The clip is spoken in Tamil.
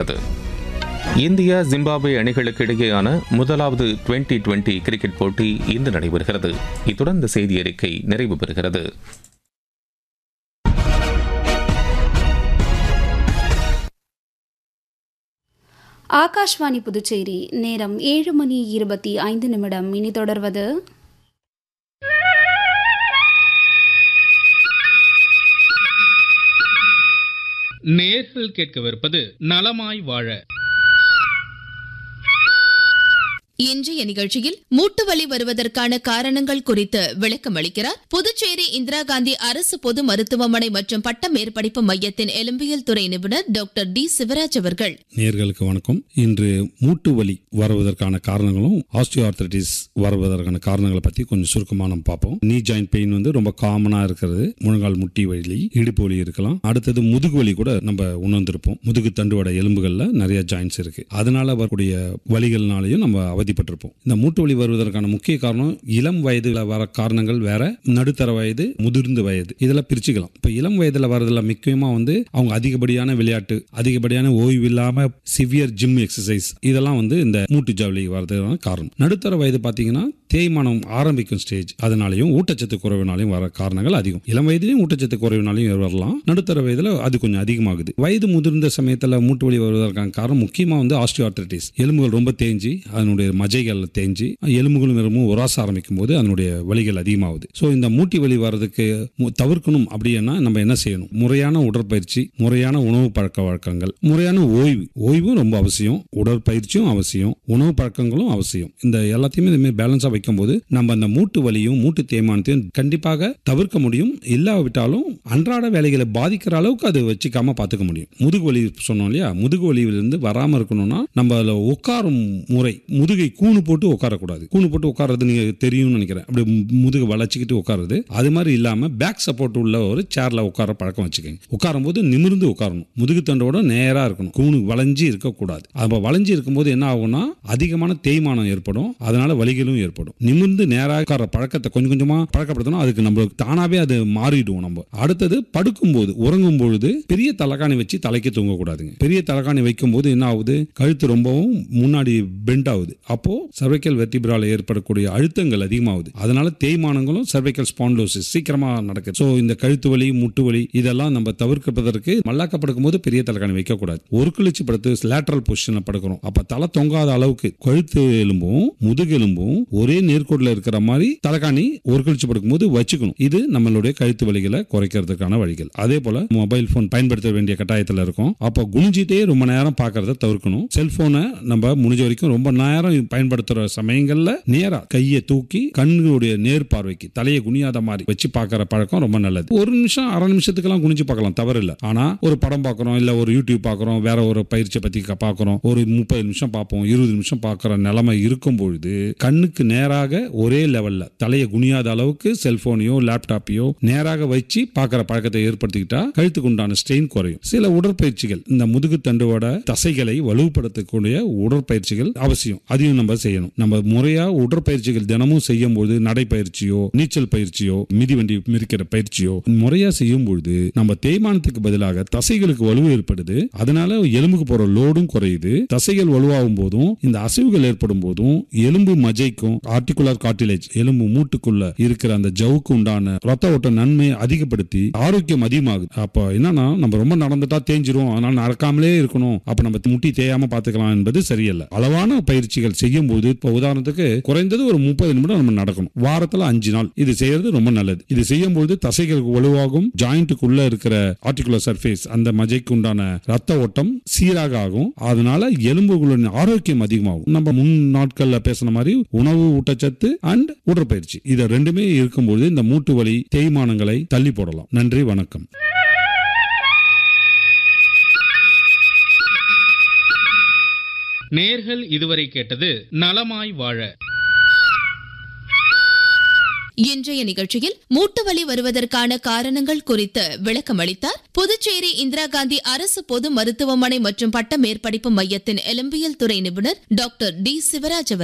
தொடங்கியுள்ளது இந்தியா ஜிம்பாப்வே அணிகளுக்கு இடையேயான முதலாவது டுவெண்டி டுவெண்டி கிரிக்கெட் போட்டி இன்று நடைபெறுகிறது இத்துடன் இந்த செய்தி அறிக்கை நிறைவு பெறுகிறது ஆகாஷ்வாணி புதுச்சேரி நேரம் ஏழு மணி இருபத்தி ஐந்து நிமிடம் இனி தொடர்வது நேர்கள் கேட்கவிருப்பது நலமாய் வாழ இன்றைய நிகழ்ச்சியில் மூட்டு வலி வருவதற்கான காரணங்கள் குறித்து விளக்கம் அளிக்கிறார் புதுச்சேரி இந்திரா காந்தி அரசு பொது மருத்துவமனை மற்றும் பட்ட மேற்படிப்பு மையத்தின் எலும்பியல் துறை நிபுணர் டாக்டர் டி சிவராஜ் அவர்கள் நேர்களுக்கு வணக்கம் இன்று மூட்டு வலி வருவதற்கான காரணங்களும் ஆஸ்டியோஆர்த்தரைட்டிஸ் வருவதற்கான காரணங்களை பத்தி கொஞ்சம் சுருக்கமா நம்ம பார்ப்போம் நீ ஜாயிண்ட் பெயின் வந்து ரொம்ப காமனா இருக்கிறது முழங்கால் முட்டி வலி இடுப்பு வலி இருக்கலாம் அடுத்தது முதுகு வலி கூட நம்ம உணர்ந்திருப்போம் முதுகு தண்டுவட எலும்புகள்ல நிறைய ஜாயின்ஸ் இருக்கு அதனால வரக்கூடிய வலிகள்னாலையும் நம்ம அவதிப்பட்டிருப்போம் இந்த மூட்டு வலி வருவதற்கான முக்கிய காரணம் இளம் வயதுல வர காரணங்கள் வேற நடுத்தர வயது முதிர்ந்த வயது இதெல்லாம் பிரிச்சுக்கலாம் இப்ப இளம் வயதுல வரதுல முக்கியமா வந்து அவங்க அதிகப்படியான விளையாட்டு அதிகப்படியான ஓய்வு இல்லாம சிவியர் ஜிம் எக்ஸசைஸ் இதெல்லாம் வந்து இந்த மூட்டு ஜவுளி வரதுக்கான காரணம் நடுத்தர வயது பாத்தீங்கன்னா தேய்மானம் ஆரம்பிக்கும் ஸ்டேஜ் அதனாலையும் ஊட்டச்சத்து குறைவினாலையும் வர காரணங்கள் அதிகம் இளம் வயதிலையும் ஊட்டச்சத்து குறைவினாலையும் வரலாம் நடுத்தர வயதுல அது கொஞ்சம் அதிகமாகுது வயது முதிர்ந்த சமயத்துல மூட்டு வலி வருவதற்கான காரணம் முக்கியமா வந்து ஆஸ்டியோஆர்த்தரைட்டிஸ் எலும்புகள் ரொம்ப தேஞ்சு அதனுடைய மஜைகள் தேஞ்சு எலும்புகளும் எலும்பும் உராச ஆரம்பிக்கும் போது அதனுடைய வலிகள் அதிகமாகுது ஸோ இந்த மூட்டி வலி வர்றதுக்கு மு- தவிர்க்கணும் அப்படின்னா நம்ம என்ன செய்யணும் முறையான உடற்பயிற்சி முறையான உணவு பழக்க வழக்கங்கள் முறையான ஓய்வு ஓய்வும் ரொம்ப அவசியம் உடற்பயிற்சியும் அவசியம் உணவு பழக்கங்களும் அவசியம் இந்த எல்லாத்தையுமே இதுமாதிரி பேலன்ஸாக வைக்கும்போது நம்ம அந்த மூட்டு வலியும் மூட்டு தேய்மானத்தையும் கண்டிப்பாக தவிர்க்க முடியும் இல்லாவிட்டாலும் அன்றாட வேலைகளை பாதிக்கிற அளவுக்கு அது வச்சுக்காம பார்த்துக்க முடியும் முதுகு வலி சொன்னோம் இல்லையா முதுகு வலியிலிருந்து வராமல் இருக்கணும்னா நம்ம அதுல உட்காரும் முறை முதுகை கூணு போட்டு உட்காரக்கூடாது கூணு போட்டு உட்கார்றது நீங்க தெரியும்னு நினைக்கிறேன் அப்படி முதுகு வளைச்சிக்கிட்டு உட்காருது அது மாதிரி இல்லாம பேக் சப்போர்ட் உள்ள ஒரு சேர்ல உட்கார பழக்கம் வச்சுக்கோங்க உட்காரும் போது நிமிர்ந்து உட்காரணும் முதுகு தண்டோட நேரா இருக்கணும் கூணு வளைஞ்சு இருக்கக்கூடாது அப்ப வளைஞ்சு இருக்கும்போது என்ன ஆகும்னா அதிகமான தேய்மானம் ஏற்படும் அதனால வலிகளும் ஏற்படும் நிமிர்ந்து நேரா உட்கார பழக்கத்தை கொஞ்சம் கொஞ்சமா பழக்கப்படுத்தணும் அதுக்கு நம்மளுக்கு தானாவே அது மாறிடுவோம் நம்ம அடுத்தது படுக்கும்போது உறங்கும் பொழுது பெரிய தலைகாணி வச்சு தலைக்கு தூங்கக்கூடாதுங்க பெரிய தலைகாணி வைக்கும் போது என்ன ஆகுது கழுத்து ரொம்பவும் முன்னாடி பெண்ட் ஆகுது அப்போ சர்வைக்கல் வெர்டிபிரால ஏற்படக்கூடிய அழுத்தங்கள் அதிகமாகுது அதனால தேய்மானங்களும் சர்வைக்கல் ஸ்பாண்டோசிஸ் சீக்கிரமா நடக்குது ஸோ இந்த கழுத்து வலி முட்டு வலி இதெல்லாம் நம்ம தவிர்ப்பதற்கு மல்லாக்க படுக்கும் போது பெரிய தலைகாணி வைக்கக்கூடாது ஒரு கிழிச்சு படுத்து லேட்டரல் பொசிஷன்ல படுக்கிறோம் அப்ப தலை தொங்காத அளவுக்கு கழுத்து எலும்பும் முதுகு எலும்பும் ஒரே நேர்கோட்டில் இருக்கிற மாதிரி தலைகாணி ஒரு கழிச்சு படுக்கும்போது வச்சுக்கணும் இது நம்மளுடைய கழுத்து வலிகளை குறைக்கிறதுக்கான வழிகள் அதே போல மொபைல் போன் பயன்படுத்த வேண்டிய கட்டாயத்தில் இருக்கும் அப்போ குனிஞ்சிட்டே ரொம்ப நேரம் பார்க்கறத தவிர்க்கணும் செல்போனை நம்ம முடிஞ்ச வரைக்கும் ரொம்ப நேரம் பயன்படுத்துற சமயங்கள்ல நேரா கையை தூக்கி கண்ணுடைய நேர் பார்வைக்கு தலையை குனியாத மாதிரி வச்சு பார்க்கற பழக்கம் ரொம்ப நல்லது ஒரு நிமிஷம் அரை நிமிஷத்துக்கெல்லாம் குனிஞ்சு பார்க்கலாம் தவறு இல்லை ஆனா ஒரு படம் பார்க்கறோம் இல்ல ஒரு யூடியூப் பார்க்கறோம் வேற ஒரு பயிற்சியை பத்தி க- பார்க்கறோம் ஒரு முப்பது நிமிஷம் பார்ப்போம் இருபது நிமிஷம் பார்க்கற நிலைமை இருக்கும் பொழுது கண்ணுக்கு நேராக ஒரே லெவல்ல தலையை குனியாத அளவுக்கு செல்போனையோ லேப்டாப்பையோ நேராக வச்சு பார்க்கற பழக்கத்தை ஏற்படுத்திக்கிட்டா கழுத்துக்கு உண்டான ஸ்ட்ரெயின் குறையும் சில உடற்பயிற்சிகள் இந்த முதுகு தண்டுவோட தசைகளை வலுப்படுத்தக்கூடிய உடற்பயிற்சிகள் அவசியம் அதையும் நம்ம செய்யணும் நம்ம முறையா உடற்பயிற்சிகள் தினமும் செய்யும் போது நடைப்பயிற்சியோ நீச்சல் பயிற்சியோ மிதிவண்டி மிதிக்கிற பயிற்சியோ முறையா செய்யும் பொழுது நம்ம தேய்மானத்துக்கு பதிலாக தசைகளுக்கு வலு ஏற்படுது அதனால எலும்புக்கு போற லோடும் குறையுது தசைகள் வலுவாகும் போதும் இந்த அசைவுகள் ஏற்படும் போதும் எலும்பு மஜைக்கும் ஆர்டிகுலர் கார்டிலேஜ் எலும்பு மூட்டுக்குள்ள இருக்கிற அந்த ஜவுக்கு உண்டான ரத்த ஓட்ட நன்மையை அதிகப்படுத்தி ஆரோக்கியம் அதிகமாகுது அப்ப என்னன்னா நம்ம ரொம்ப நடந்துட்டா தேஞ்சிரும் அதனால நடக்காமலே இருக்கணும் அப்ப நம்ம முட்டி தேயாம பாத்துக்கலாம் என்பது சரியல்ல அளவான பயிற்சிகள் செய்யும் போது இப்ப உதாரணத்துக்கு குறைந்தது ஒரு முப்பது நிமிடம் நம்ம நடக்கணும் வாரத்துல அஞ்சு நாள் இது செய்யறது ரொம்ப நல்லது இது செய்யும் பொழுது தசைகளுக்கு வலுவாகும் ஜாயிண்ட்டுக்குள்ள இருக்கிற ஆர்டிகுலர் சர்ஃபேஸ் அந்த மஜைக்கு உண்டான ரத்த ஓட்டம் சீராக ஆகும் அதனால எலும்புகளின் ஆரோக்கியம் அதிகமாகும் நம்ம முன் நாட்கள்ல பேசின மாதிரி உணவு ஊட்டச்சத்து அண்ட் உடற்பயிற்சி இதை ரெண்டுமே இருக்கும்போது இந்த மூட்டு வலி தேய்மானங்களை தள்ளி போடலாம் நன்றி வணக்கம் நேர்கள் இதுவரை கேட்டது நலமாய் வாழ இன்றைய நிகழ்ச்சியில் மூட்டு வலி வருவதற்கான காரணங்கள் குறித்து விளக்கம் அளித்தார் புதுச்சேரி இந்திரா காந்தி அரசு பொது மருத்துவமனை மற்றும் பட்ட மேற்படிப்பு மையத்தின் எலும்பியல் துறை நிபுணர் டாக்டர் டி சிவராஜ் அவர்கள்